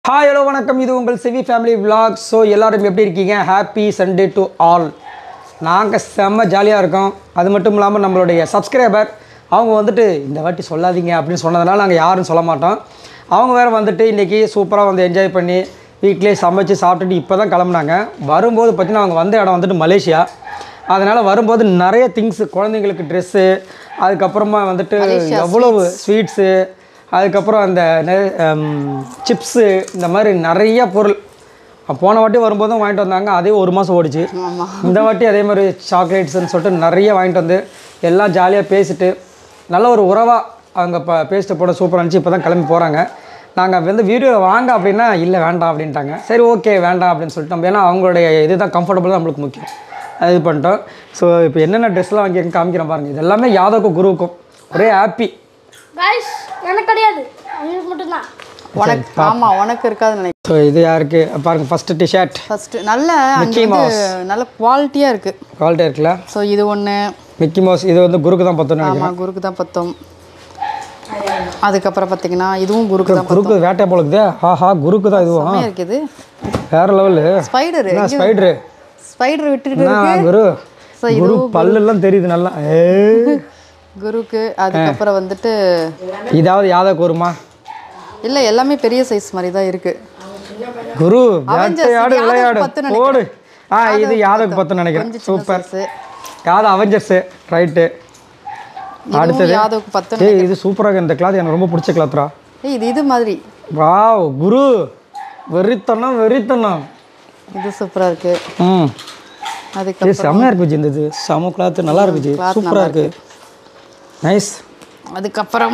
Hi hello வணக்கம் இது உங்கள் சிவி ஃபேமிலி vlog ஸோ எல்லாரும் எப்படி இருக்கீங்க ஹாப்பி சண்டே டு ஆல் நாங்கள் செம்ம ஜாலியாக இருக்கோம் அது மட்டும் இல்லாமல் நம்மளுடைய சப்ஸ்கிரைபர் அவங்க வந்துட்டு இந்த வாட்டி சொல்லாதீங்க அப்படின்னு சொன்னதுனால நாங்கள் யாரும் சொல்ல மாட்டோம் அவங்க வேறு வந்துட்டு இன்றைக்கி சூப்பராக வந்து என்ஜாய் பண்ணி வீட்டிலே சமைச்சு சாப்பிட்டுட்டு இப்போ தான் கிளம்புனாங்க வரும்போது பார்த்தீங்கன்னா அவங்க வந்த இடம் வந்துட்டு மலேசியா அதனால் வரும்போது நிறைய திங்ஸ் குழந்தைங்களுக்கு ட்ரெஸ்ஸு அதுக்கப்புறமா வந்துட்டு எவ்வளவு ஸ்வீட்ஸு அதுக்கப்புறம் அந்த சிப்ஸு இந்த மாதிரி நிறைய பொருள் போன வாட்டி வரும்போதும் வாங்கிட்டு வந்தாங்க அதே ஒரு மாதம் ஓடிச்சு இந்த வாட்டி அதே மாதிரி சாக்லேட்ஸ்னு சொல்லிட்டு நிறைய வாங்கிட்டு வந்து எல்லாம் ஜாலியாக பேசிட்டு நல்ல ஒரு உறவாக அவங்க இப்போ பேசிட்டு போட சூப்பராக இருந்துச்சு இப்போ தான் கிளம்பி போகிறாங்க நாங்கள் வந்து வீடியோ வாங்க அப்படின்னா இல்லை வேண்டாம் அப்படின்ட்டாங்க சரி ஓகே வேண்டாம் அப்படின்னு சொல்லிட்டு நம்ம ஏன்னா அவங்களுடைய இதுதான் கம்ஃபர்டபுள் தான் நம்மளுக்கு முக்கியம் அது இது பண்ணிட்டோம் ஸோ இப்போ என்னென்ன ட்ரெஸ்லாம் வாங்கி காமிக்கிறேன் பாருங்கள் இது எல்லாமே யாதவுக்கும் குருவுக்கும் ஒரே ஹாப்பி கைஸ் எனக்கு கிடையாது அவங்களுக்கு மட்டும்தான் உனக்கு ஆமா உனக்கு இருக்காதுன்னு நினைக்கிறேன் ஸோ இது யாருக்கு பாருங்க ஃபஸ்ட்டு டிஷர்ட் ஃபர்ஸ்ட் நல்ல அங்க வந்து நல்ல குவாலிட்டியா இருக்கு குவாலிட்டி இருக்குல்ல ஸோ இது ஒன்று மிக்கி மவுஸ் இது வந்து குருக்கு தான் பத்தணும் ஆமா குருக்கு தான் பத்தும் அதுக்கப்புறம் பார்த்தீங்கன்னா இதுவும் குருக்கு தான் குருக்கு வேட்டை போலக்குதே ஆஹா குருக்கு தான் இதுவும் பத்துமே இருக்குது வேற லெவலு ஸ்பைடர் என்ன ஸ்பைட்ரு ஸ்பைடர் விட்டுட்டு என்ன குரு So, குரு பல்லெல்லாம் தெரியுது நல்லா ஏ குருக்கு அதுக்கப்புறம் வந்துட்டு இதாவது யாதவுக்கு வருமா இல்ல எல்லாமே பெரிய சைஸ் மாதிரி தான் இருக்கு குரு Avengers, வேட்டையாடு இது விளையாடு யாதவுக்கு பத்துன்னு போடு ஆ இது யாதவுக்கு பத்துன்னு நினைக்கிறேன் கொஞ்சம் சின்ன super size Yadav Avengers right இதுவும் யாதவுக்கு பத்து ஏய் இது சூப்பராக இந்த கிளாத் எனக்கு ரொம்ப பிடிச்ச கிளாத்ரா ஏய், இது இது மாதிரி வாவ் குரு வெறித்தனம் வெறித்தனம் இது சூப்பரா இருக்கு ம் அதுக்கப்புறம் இது செம்மையாக இருக்கு விஜய் இந்த இது செம கிளாத் நல்லா இருக்குச்சு cloth சூப்பராக இருக்கு நைஸ் அதுக்கப்புறம்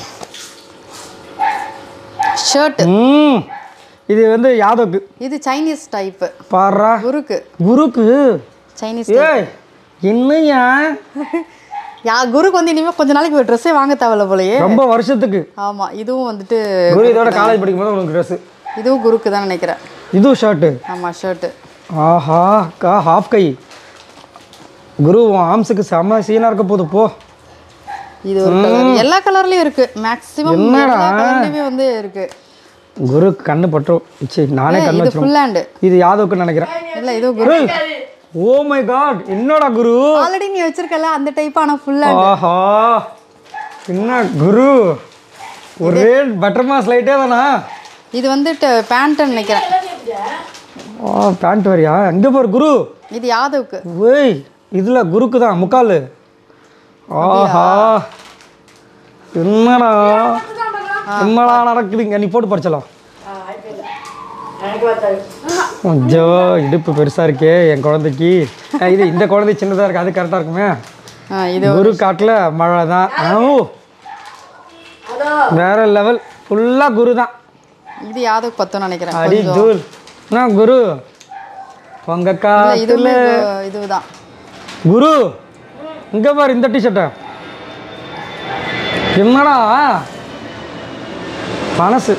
ஷர்ட் ம் இது வந்து யாதவுக்கு இது சைனீஸ் டைப் பாடுறா குருக்கு குருக்கு சைனீஸ் ஏய் என்னையா யா குருக்கு வந்து இனிமேல் கொஞ்ச நாளைக்கு ஒரு ட்ரெஸ்ஸே வாங்க தேவையில்ல போலயே ரொம்ப வருஷத்துக்கு ஆமா இதுவும் வந்துட்டு குரு இதோட காலேஜ் படிக்கும் போது உனக்கு ட்ரெஸ்ஸு இதுவும் குருக்கு தான் நினைக்கிறேன் இதுவும் ஷர்ட்டு ஆமா ஷர்ட்டு ஆஹா கா ஹாஃப் கை குரு உன் ஆம்ஸுக்கு செம்ம சீனாக இருக்க போகுது போ இது ஒரு கலர் எல்லா கலர்லயும் இருக்கு மேக்ஸிமம் என்னடா? எல்லா கலர்லயுமே வந்து இருக்கு குரு கண்ணு பட்டுரும் சரி நானே ஏய், கண்ணு இது வச்சிருவேன் ஃபுல் ஹேண்டு இது யாதவுக்கு நினைக்கிறேன் இல்ல இதுவும் குரு ஓ மை காட் என்னடா குரு ஆல்ரெடி நீ வச்சிருக்கல அந்த டைப் ஆனா ஃபுல் ஹேண்ட் ஆஹா என்ன குரு ஒரே பட்டர் மாஸ் லைட்டே தானா இது வந்துட்டு பேண்ட் நினைக்கிறேன் ஆ பேண்ட் வரியா எங்கே பாரு குரு இது யாதவுக்கு ஏய் இதில் குருக்கு தான் முக்கால் ஆஹா என்னடா என்னடா நடக்குதுங்க நீ போட்டு படிச்சலாம் ஐயோ இடுப்பு பெருசாக இருக்கே என் குழந்தைக்கு அஹ் இது இந்த குழந்தை சின்னதாக இருக்கு அது கரெக்டாக இருக்குமே ஆ, இது குரு காட்டில் மழை தான் ஓ வேற லெவல் ஃபுல்லாக குரு தான் இது யாதவுக்கு பத்தும் நினைக்கிறேன் அடி தூள் என்ன குரு உங்க இல்ல, காத்துல இதுவுமே கு- இதுதான் குரு இங்க பாரு இந்த டிஷர்ட்டை என்னடா மனசு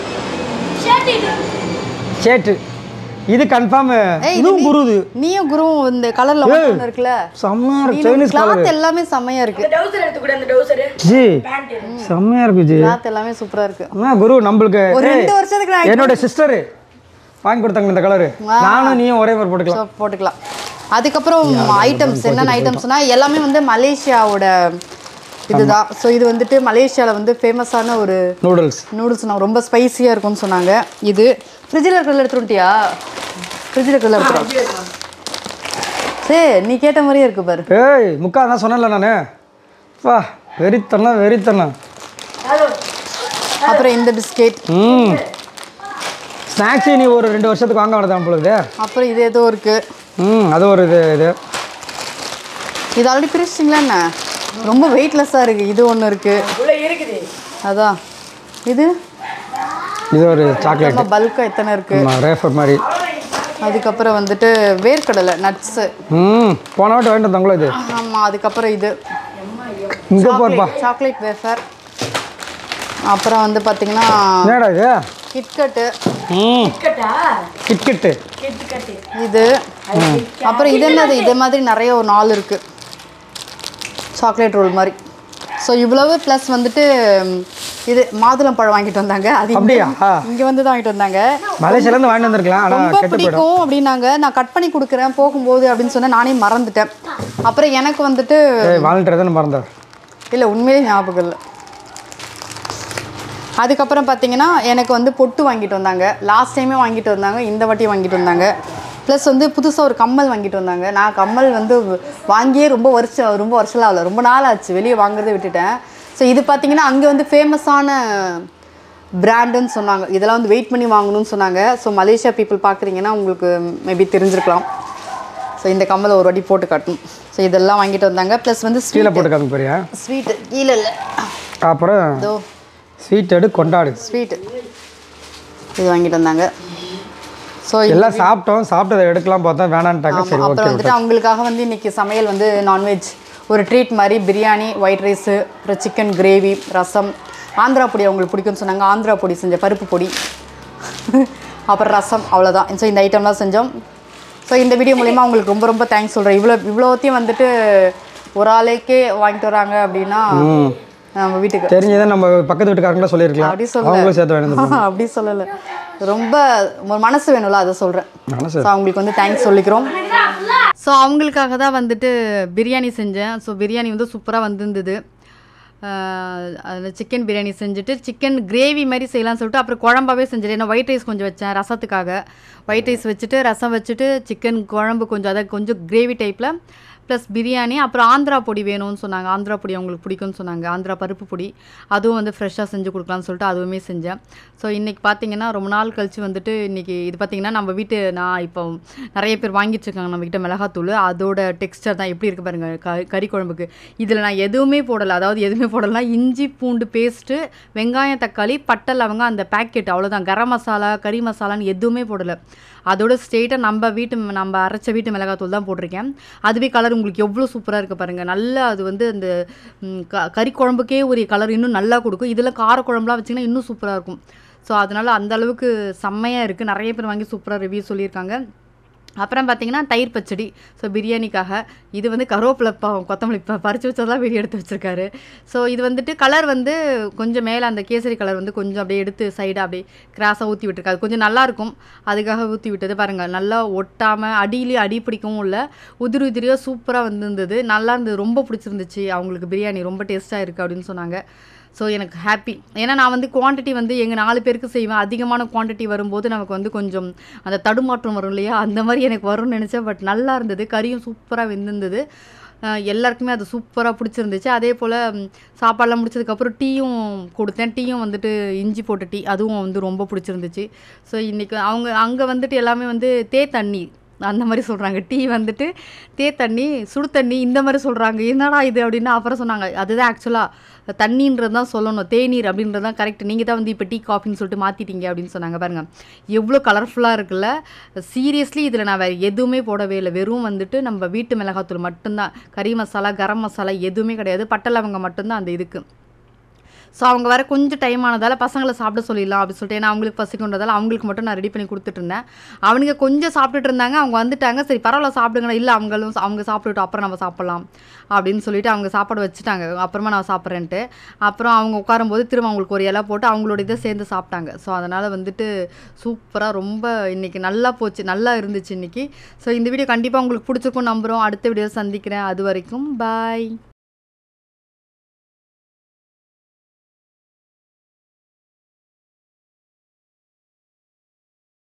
சேட்டு இது கன்ஃபார்ம் ஏய், இதுவும் குரு இது நீயும் குருவும் இந்த கலர்ல ஒன்று இருக்குல்ல செம்மையா இருக்கு சைனீஸ் கலர் கிளாத் எல்லாமே செம்மையா இருக்கு ஜி செம்மையா இருக்கு ஜி கிளாத் எல்லாமே சூப்பரா இருக்கு என்ன குரு நம்மளுக்கு ஒரு ஏய், ரெண்டு வருஷத்துக்கு நான் என்னோட சிஸ்டர் வாங்கி கொடுத்தாங்க இந்த கலரு நானும் நீயும் ஒரே மாதிரி போட்டுக்கலாம் So, போட்டுக்கலாம் அதுக்கப்புறம் ஐட்டம்ஸ் என்னென்ன ஐட்டம்ஸ்னா எல்லாமே வந்து மலேசியாவோட இதுதான் ஸோ இது வந்துட்டு மலேசியாவில் வந்து ஃபேமஸான ஒரு நூடுல்ஸ் நூடுல்ஸ் நான் ரொம்ப ஸ்பைசியாக இருக்கும்னு சொன்னாங்க இது ஃப்ரிட்ஜில் இருக்கிறதுல எடுத்துட்டியா ஃப்ரிட்ஜில் இருக்கிறதுல எடுத்துரும் சரி நீ கேட்ட மாதிரியே இருக்கு பாரு ஏய் முக்கா தான் சொன்னேன்ல நான் வா வெறித்தனம் வெறித்தனம் அப்புறம் இந்த பிஸ்கெட் ம் ஸ்நாக்ஸ் நீ ஒரு ரெண்டு வருஷத்துக்கு வாங்க வேண்டாம் பொழுது அப்புறம் இது ஏதோ இருக்கு ம் அது ஒரு இது இது இது ஆல்ரெடி பிரிச்சிங்களா என்ன ரொம்ப வெயிட்லெஸ்ஸாக இருக்குது இது ஒன்று இருக்குது அதான் இது இது ஒரு சாக்லேட் ரொம்ப பல்காக எத்தனை இருக்குது ரேஃபர் மாதிரி அதுக்கப்புறம் வந்துட்டு வேர்க்கடலை நட்ஸு ம் போன வாட்டி வாங்கிட்டு வந்தாங்களோ இது ஆமாம் அதுக்கப்புறம் இது இங்கே போருப்பா சாக்லேட் வேஃபர் அப்புறம் வந்து பார்த்தீங்கன்னா என்னடா இது கிட்கட்டு ம் கிட்கிட்டு இது அப்புறம் இது என்னது இது மாதிரி நிறைய ஒரு நாள் இருக்குது சாக்லேட் ரோல் மாதிரி ஸோ இவ்வளவு ப்ளஸ் வந்துட்டு இது மாதுளம் பழம் வாங்கிட்டு வந்தாங்க அது அப்படியா? இங்க வந்து தான் வாங்கிட்டு வந்தாங்க மலேசியாலேருந்து வாங்கிட்டு வந்திருக்கலாம் ஆனால் ரொம்ப கெட்டு போயிடும் பிடிக்கும் அப்படின்னாங்க நான் கட் பண்ணி கொடுக்குறேன் போகும்போது அப்படின்னு சொன்னா நானே மறந்துட்டேன் அப்புறம் எனக்கு வந்துட்டு ஏய் வாலண்டியர் தானே மறந்தார் இல்லை உண்மையிலே ஞாபகம் இல்லை அதுக்கப்புறம் பார்த்தீங்கன்னா எனக்கு வந்து பொட்டு வாங்கிட்டு வந்தாங்க லாஸ்ட் டைமே வாங்கிட்டு வந்தாங்க இந்த வாட்டி வாங்கிட்டு வந்தாங்க ப்ளஸ் வந்து புதுசாக ஒரு கம்மல் வாங்கிட்டு வந்தாங்க நான் கம்மல் வந்து வாங்கியே ரொம்ப வருஷம் ரொம்ப வருஷம்லாம் ஆகல ரொம்ப நாள் ஆச்சு வெளியே வாங்குறதை விட்டுட்டேன் ஸோ இது பார்த்தீங்கன்னா அங்கே வந்து ஃபேமஸான பிராண்டுன்னு சொன்னாங்க இதெல்லாம் வந்து வெயிட் பண்ணி வாங்கணும்னு சொன்னாங்க ஸோ மலேசியா பீப்புள் பார்க்குறீங்கன்னா உங்களுக்கு மேபி தெரிஞ்சிருக்கலாம் ஸோ இந்த கம்மல் ஒரு வாட்டி போட்டு காட்டணும் ஸோ இதெல்லாம் வாங்கிட்டு வந்தாங்க ப்ளஸ் வந்து கீழே ஸ்வீட் போட்டு காமிக்க போறியா ஸ்வீட்டு கீழே இல்லை அப்புறம் இதோ ஸ்வீட் எடு கொண்டாடு ஸ்வீட்டு இது வாங்கிட்டு வந்தாங்க ஸோ எல்லாம் சாப்பிட்டோம் சாப்பிட்டதை எடுக்கலாம் பார்த்தா வேணான்ட்டாங்க சரி அப்புறம் ஓகே வந்துட்டு அவங்களுக்காக வந்து இன்னைக்கு சமையல் வந்து நான்வெஜ் ஒரு ட்ரீட் மாதிரி பிரியாணி ஒயிட் ரைஸு அப்புறம் சிக்கன் கிரேவி ரசம் ஆந்திரா பொடி அவங்களுக்கு பிடிக்கும்னு சொன்னாங்க ஆந்திரா பொடி செஞ்ச பருப்பு பொடி அப்புறம் ரசம் அவ்வளோதான் ஸோ இந்த ஐட்டம்லாம் செஞ்சோம் ஸோ இந்த வீடியோ மூலிமா அவங்களுக்கு ரொம்ப ரொம்ப தேங்க்ஸ் சொல்கிறேன் இவ்வளோ இவ்வளோத்தையும் வந்துட்டு ஒரு ஆளுக்கே வாங்கிட்டு வராங்க அப்படின்னா நம்ம வீட்டுக்கு தெரிஞ்சதை நம்ம பக்கத்து வீட்டுக்காரங்கள சொல்லியிருக்கலாம் அப்படி சொல்ல அவங்களும் சேர்த்து வேணும் அப்படி சொல்லலை ரொம்ப ஒரு மனசு வேணும்ல அதை சொல்கிறேன் மனசு ஸோ அவங்களுக்கு வந்து தேங்க்ஸ் சொல்லிக்கிறோம் ஸோ அவங்களுக்காக தான் வந்துட்டு பிரியாணி செஞ்சேன் ஸோ பிரியாணி வந்து சூப்பராக வந்திருந்தது அதில் சிக்கன் பிரியாணி செஞ்சுட்டு சிக்கன் கிரேவி மாதிரி செய்யலாம்னு சொல்லிட்டு அப்புறம் குழம்பாவே செஞ்சுட்டு ஏன்னா ஒயிட் ரைஸ் கொஞ்சம் வச்சேன் ரசத்துக்காக ஒயிட் ரைஸ் வச்சுட்டு ரசம் வச்சுட்டு சிக்கன் குழம்பு கொஞ்சம் அதை கொஞ்சம் கிரேவி டைப்பில் ப்ளஸ் பிரியாணி அப்புறம் ஆந்திரா பொடி வேணும்னு சொன்னாங்க ஆந்திரா பொடி அவங்களுக்கு பிடிக்கும்னு சொன்னாங்க ஆந்திரா பருப்பு பொடி அதுவும் வந்து ஃப்ரெஷ்ஷாக செஞ்சு கொடுக்கலாம்னு சொல்லிட்டு அதுவுமே செஞ்சேன் ஸோ இன்றைக்கி பார்த்தீங்கன்னா ரொம்ப நாள் கழிச்சு வந்துட்டு இன்றைக்கி இது பார்த்தீங்கன்னா நம்ம வீட்டு நான் இப்போ நிறைய பேர் வாங்கிட்டு இருக்காங்க நம்ம கிட்ட மிளகாத்தூள் அதோட டெக்ஸ்டர் தான் எப்படி இருக்கு பாருங்க க கறி குழம்புக்கு இதில் நான் எதுவுமே போடலை அதாவது எதுவுமே போடலாம் இஞ்சி பூண்டு பேஸ்ட்டு வெங்காயம் தக்காளி பட்டை லவங்க அந்த பேக்கெட் அவ்வளோதான் கரம் மசாலா கறி மசாலான்னு எதுவுமே போடலை அதோட ஸ்ட்ரெயிட்டாக நம்ம வீட்டு நம்ம அரைச்ச வீட்டு மிளகாத்தூள் தான் போட்டிருக்கேன் அதுவே கலர் உங்களுக்கு எவ்வளோ சூப்பராக இருக்குது பாருங்கள் நல்லா அது வந்து அந்த ம், க கறி குழம்புக்கே ஒரு கலர் இன்னும் நல்லா கொடுக்கும் இதில் காரக்குழம்புலாம் வச்சிங்கன்னா இன்னும் சூப்பராக இருக்கும் ஸோ அதனால் அந்த அளவுக்கு செம்மையாக இருக்குது நிறைய பேர் வாங்கி சூப்பராக ரிவ்யூ சொல்லியிருக்காங்க அப்புறம் பார்த்தீங்கன்னா தயிர் பச்சடி ஸோ பிரியாணிக்காக இது வந்து கருவேப்பிலை ப கொத்தமல்லி ப பறித்து வச்சதெல்லாம் வீடியோ எடுத்து வச்சுருக்காரு ஸோ இது வந்துட்டு கலர் வந்து கொஞ்சம் மேலே அந்த கேசரி கலர் வந்து கொஞ்சம் அப்படியே எடுத்து சைடாக அப்படியே கிராஸாக ஊற்றி விட்டுருக்காரு கொஞ்சம் நல்லாயிருக்கும் அதுக்காக ஊற்றி விட்டது பாருங்கள் நல்லா ஒட்டாமல் அடியிலேயே அடி பிடிக்கவும் இல்லை உதிரி உதிரியாக சூப்பராக வந்திருந்தது நல்லா இருந்தது ரொம்ப பிடிச்சிருந்துச்சு அவங்களுக்கு பிரியாணி ரொம்ப டேஸ்ட்டாக இருக்குது அப்படின்னு சொன்னாங்க ஸோ எனக்கு ஹாப்பி ஏன்னா நான் வந்து குவாண்டிட்டி வந்து எங்கள் நாலு பேருக்கு செய்வேன் அதிகமான குவாண்டிட்டி வரும்போது நமக்கு வந்து கொஞ்சம் அந்த தடுமாற்றம் வரும் இல்லையா அந்த மாதிரி எனக்கு வரும்னு நினச்சேன் பட் நல்லா இருந்தது கறியும் சூப்பராக வெந்திருந்தது அஹ் எல்லாருக்குமே அது சூப்பராக பிடிச்சிருந்துச்சு அதே போல் ம், சாப்பாடெல்லாம் முடிச்சதுக்கப்புறம் டீயும் கொடுத்தேன் டீயும் வந்துட்டு இஞ்சி போட்ட டீ அதுவும் வந்து ரொம்ப பிடிச்சிருந்துச்சு ஸோ இன்றைக்கி அவங்க அங்கே வந்துட்டு எல்லாமே வந்து தே தண்ணி அந்த மாதிரி சொல்கிறாங்க டீ வந்துட்டு தே தண்ணி சுடு தண்ணி இந்த மாதிரி சொல்கிறாங்க என்னடா இது அப்படின்னு அப்புறம் சொன்னாங்க அதுதான் ஆக்சுவலாக தண்ணின்றது தான் சொல்லணும் தேநீர் அப்படின்றது தான் கரெக்ட் நீங்கள் தான் வந்து இப்போ டீ காஃபின்னு சொல்லிட்டு மாற்றிட்டீங்க அப்படின்னு சொன்னாங்க பாருங்கள் எவ்வளோ கலர்ஃபுல்லாக இருக்குல்ல சீரியஸ்லி இதில் நான் வேறு எதுவுமே போடவே இல்லை வெறும் வந்துட்டு நம்ம வீட்டு மிளகாத்தூள் மட்டும்தான் கறி மசாலா கரம் மசாலா எதுவுமே கிடையாது பட்டை லவங்க மட்டும்தான் அந்த இதுக்கு ஸோ அவங்க வர கொஞ்சம் டைம் ஆனதால் பசங்களை சாப்பிட சொல்லிடலாம் அப்படின்னு சொல்லிட்டு ஏன்னா அவங்களுக்கு பசிக்குன்றதால அவங்களுக்கு மட்டும் நான் ரெடி பண்ணி கொடுத்துட்டு இருந்தேன் அவனுங்க கொஞ்சம் சாப்பிட்டுட்டு இருந்தாங்க அவங்க வந்துட்டாங்க சரி பரவாயில்ல சாப்பிடுங்கடா இல்லை அவங்களும் சா- அவங்க சாப்பிட்டுட்டு அப்புறம் நம்ம சாப்பிட்லாம் அப்படின்னு சொல்லிட்டு அவங்க சாப்பாடு வச்சுட்டாங்க அப்புறமா நான் சாப்பிட்றேன்ட்டு அப்புறம் அவங்க உட்காரும்போது திரும்ப அவங்களுக்கு ஒரு இலை போட்டு அவங்களோட இதை சேர்ந்து சாப்பிட்டாங்க ஸோ அதனால் வந்துட்டு சூப்பராக ரொம்ப இன்றைக்கி நல்லா போச்சு நல்லா இருந்துச்சு இன்றைக்கி ஸோ இந்த வீடியோ கண்டிப்பாக உங்களுக்கு பிடிச்சிருக்கும் நம்புகிறோம் அடுத்த வீடியோ சந்திக்கிறேன் அது வரைக்கும் பாய்